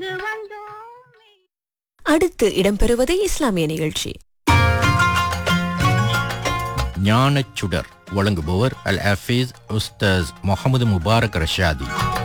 அடுத்து இடம்பெறுவது இஸ்லாமிய நிகழ்ச்சி ஞானச் சுடர் வழங்குபவர் அல் ஹஃபீஸ் உஸ்தாஸ் முகமது முபாரக் ரஷாதி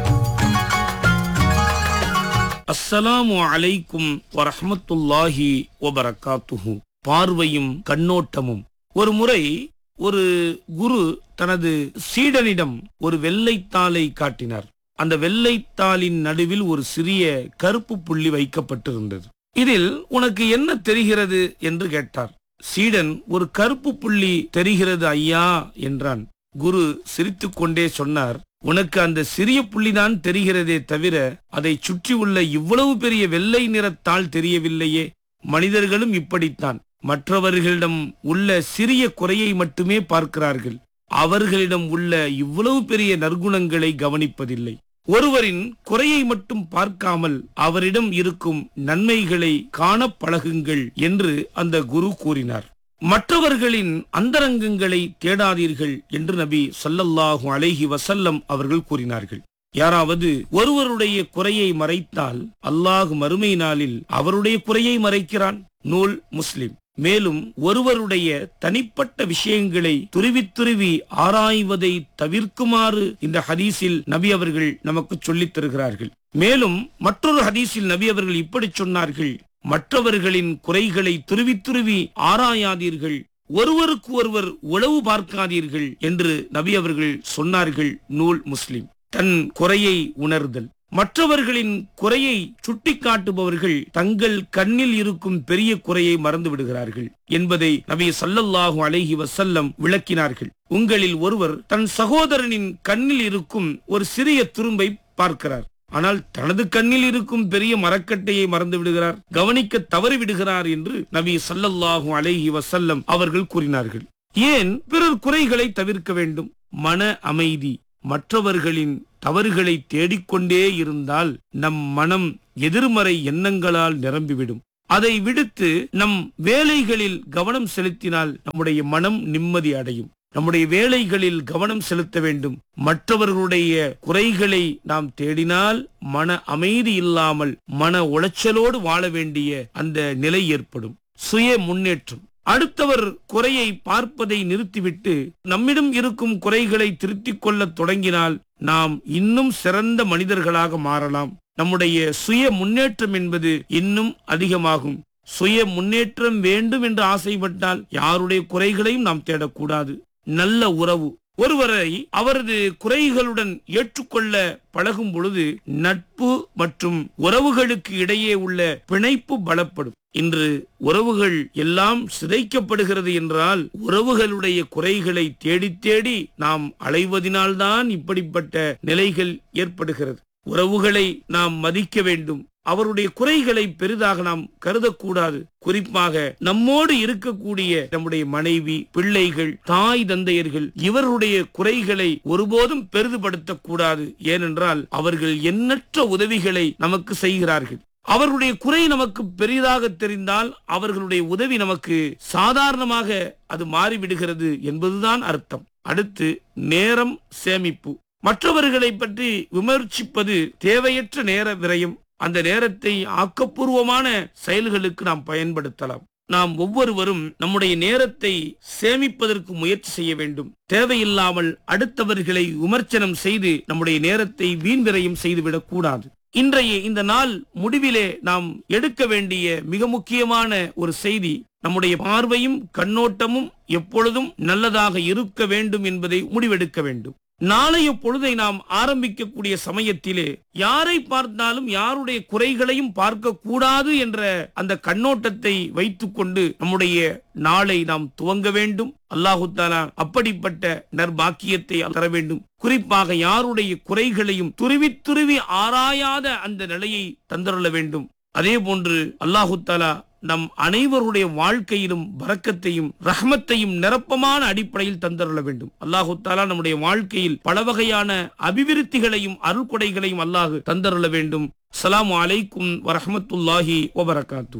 அஸ்ஸலாமு அலைக்கும் வரஹ்மத்துல்லாஹி வபரகாத்துஹு பார்வையும் கண்ணோட்டமும் ஒரு முறை ஒரு குரு தனது சீடனிடம் ஒரு வெள்ளைத்தாளை காட்டினார் அந்த வெள்ளைத்தாளின் நடுவில் ஒரு சிறிய கருப்பு புள்ளி வைக்கப்பட்டிருந்தது இதில் உனக்கு என்ன தெரிகிறது என்று கேட்டார் சீடன் ஒரு கருப்பு புள்ளி தெரிகிறது ஐயா என்றான் குரு சிரித்துக்கொண்டே சொன்னார் உனக்கு அந்த சிறிய புள்ளிதான் தெரிகிறதே தவிர அதை சுற்றியுள்ள இவ்வளவு பெரிய வெள்ளை நிறத்தால் தெரியவில்லையே மனிதர்களும் இப்படித்தான் மற்றவர்களிடம் உள்ள சிறிய குறையை மட்டுமே பார்க்கிறார்கள் அவர்களிடம் உள்ள இவ்வளவு பெரிய நற்குணங்களை கவனிப்பதில்லை ஒருவரின் குறையை மட்டும் பார்க்காமல் அவரிடம் இருக்கும் நன்மைகளை காணப் பழகுங்கள் என்று அந்த குரு கூறினார் மற்றவர்களின் அந்தரங்கங்களை தேடாதீர்கள் என்று நபி ஸல்லல்லாஹு அலைஹி வஸல்லம் அவர்கள் கூறினார்கள் யாராவது ஒருவருடைய குறையை மறைத்தால் அல்லாஹ் மறுமை நாளில் அவருடைய குறையை மறைக்கிறான் நூல் முஸ்லிம் மேலும் ஒருவருடைய தனிப்பட்ட விஷயங்களை துருவி துருவி ஆராய்வதை தவிர்க்குமாறு இந்த ஹதீஸில் நபி அவர்கள் நமக்கு சொல்லித் தருகிறார்கள் மேலும் மற்றொரு ஹதீஸில் நபி அவர்கள் இப்படி சொன்னார்கள் மற்றவர்களின் குறைகளை துருவி துருவி ஆராயாதீர்கள் ஒருவருக்கு ஒருவர் உளவு பார்க்காதீர்கள் என்று நபி அவர்கள் சொன்னார்கள் நூல் முஸ்லிம் தன் குறையை உணர்தல் மற்றவர்களின் குறையை சுட்டிக்காட்டுபவர்கள் தங்கள் கண்ணில் இருக்கும் பெரிய குறையை மறந்து விடுகிறார்கள் என்பதை நபி சல்லல்லாஹு அலைஹி வசல்லம் விளக்கினார்கள் உங்களில் ஒருவர் தன் சகோதரனின் கண்ணில் இருக்கும் ஒரு சிறிய துரும்பை பார்க்கிறார் ஆனால் தனது கண்ணில் இருக்கும் பெரிய மரக்கட்டையை மறந்து விடுகிறார் கவனிக்க தவறி விடுகிறார் என்று நபி சல்லல்லாஹு அலைஹி வசல்லம் அவர்கள் கூறினார்கள் ஏன் பிறர் குறைகளை தவிர்க்க வேண்டும் மன அமைதி மற்றவர்களின் தவறுகளை தேடிக்கொண்டே இருந்தால் நம் மனம் எதிர்மறை எண்ணங்களால் நிரம்பிவிடும் அதை விடுத்து நம் வேலைகளில் கவனம் செலுத்தினால் நம்முடைய மனம் நிம்மதி அடையும் நம்முடைய வேலைகளில் கவனம் செலுத்த வேண்டும் மற்றவர்களுடைய குறைகளை நாம் தேடினால் மன அமைதி இல்லாமல் மன உளைச்சலோடு வாழ வேண்டிய அந்த நிலை ஏற்படும் சுய முன்னேற்றம் அடுத்தவர் குறையை பார்ப்பதை நிறுத்திவிட்டு நம்மிடம் இருக்கும் குறைகளை திருத்திக் கொள்ளத் தொடங்கினால் நாம் இன்னும் சிறந்த மனிதர்களாக மாறலாம் நம்முடைய சுய முன்னேற்றம் என்பது இன்னும் அதிகமாகும் சுய முன்னேற்றம் வேண்டும் என்று ஆசைப்பட்டால் யாருடைய குறைகளையும் நாம் தேடக்கூடாது நல்ல உறவு ஒருவரை அவரது குறைகளுடன் ஏற்றுக்கொள்ள பழகும் பொழுது நட்பு மற்றும் உறவுகளுக்கு இடையே உள்ள பிணைப்பு பலப்படும் இன்று உறவுகள் எல்லாம் சிதைக்கப்படுகிறது என்றால் உறவுகளுடைய குறைகளை தேடி தேடி நாம் அலைவதினால்தான் இப்படிப்பட்ட நிலைகள் ஏற்படுகிறது உறவுகளை நாம் மதிக்க வேண்டும் அவருடைய குறைகளை பெரிதாக நாம் கருதக்கூடாது குறிப்பாக நம்மோடு இருக்கக்கூடிய நம்முடைய மனைவி பிள்ளைகள் தாய் தந்தையர்கள் இவருடைய குறைகளை ஒருபோதும் பெரிதுபடுத்தக் கூடாது ஏனென்றால் அவர்கள் எண்ணற்ற உதவிகளை நமக்கு செய்கிறார்கள் அவர்களுடைய குறை நமக்கு பெரிதாக தெரிந்தால் அவர்களுடைய உதவி நமக்கு சாதாரணமாக அது மாறிவிடுகிறது என்பதுதான் அர்த்தம் அடுத்து நேரம் சேமிப்பு மற்றவர்களை பற்றி விமர்சிப்பது தேவையற்ற நேர விரயம் அந்த நேரத்தை ஆக்கப்பூர்வமான செயல்களுக்கு நாம் பயன்படுத்தலாம் நாம் ஒவ்வொருவரும் நம்முடைய நேரத்தை சேமிப்பதற்கு முயற்சி செய்ய வேண்டும் தேவையில்லாமல் அடுத்தவர்களை விமர்சனம் செய்து நம்முடைய நேரத்தை வீண் விரயம் செய்துவிடக் கூடாது இன்றைய இந்த நாள் முடிவிலே நாம் எடுக்க வேண்டிய மிக முக்கியமான ஒரு செய்தி நம்முடைய பார்வையும் கண்ணோட்டமும் எப்பொழுதும் நல்லதாக இருக்க வேண்டும் என்பதை முடிவெடுக்க வேண்டும் நாளைய பொழுதை நாம் ஆரம்பிக்கக்கூடிய சமயத்திலே யாரை பார்த்தாலும் யாருடைய குறைகளையும் பார்க்க கூடாது என்ற அந்த கண்ணோட்டத்தை வைத்துக்கொண்டு நம்முடைய நாளை நாம் துவங்க வேண்டும் அல்லாஹு தாலா அப்படிப்பட்ட நற்பாக்கியத்தை தர வேண்டும் குறிப்பாக யாருடைய குறைகளையும் துருவி துருவி ஆராயாத அந்த நிலையை தந்தருள வேண்டும் அதே போன்று அல்லாஹு தாலா நம் அனைவருடைய வாழ்க்கையிலும் பறக்கத்தையும் ரஹமத்தையும் நிரப்பமான அடிப்படையில் தந்தருள வேண்டும் அல்லாஹு தாலா நம்முடைய வாழ்க்கையில் பல வகையான அபிவிருத்திகளையும் அருள்கொடைகளையும் அல்லாஹு தந்தருள வேண்டும் அஸ்ஸலாமு அலைக்கும் வரஹமத்துல்லாஹி வபரகாத்து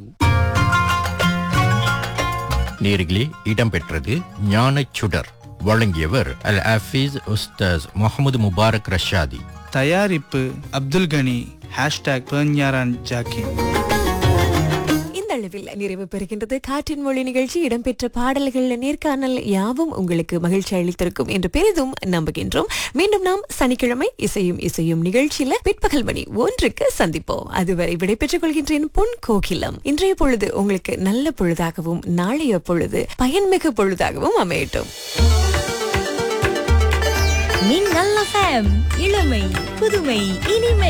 நேர்களே இடம்பெற்றது ஞானச் சுடர் வழங்கியவர் அல் ஹஃபீஸ் உஸ்தாஸ் முகமது முபாரக் ரஷாதி தயாரிப்பு அப்துல் கனி ஹேஷ்டாக் பெர்ஞாரான் ஜாக்கின் இந்த அளவில் நிறைவு பெறுகின்றது காற்றின் மொழி நிகழ்ச்சி இடம்பெற்ற பாடல்கள் நேர்காணல் யாவும் உங்களுக்கு மகிழ்ச்சி அளித்திருக்கும் என்று பெரிதும் நம்புகின்றோம் மீண்டும் நாம் சனிக்கிழமை இசையும் இசையும் நிகழ்ச்சியில பிற்பகல் மணி ஒன்றுக்கு சந்திப்போம் அதுவரை விடைபெற்றுக் கொள்கின்றேன் பொன் கோகிலம் இன்றைய பொழுது உங்களுக்கு நல்ல பொழுதாகவும் நாளைய பொழுது பயன்மிகு பொழுதாகவும் அமையட்டும் மின்னல் எஃப்எம் இளமை புதுமை இனிமை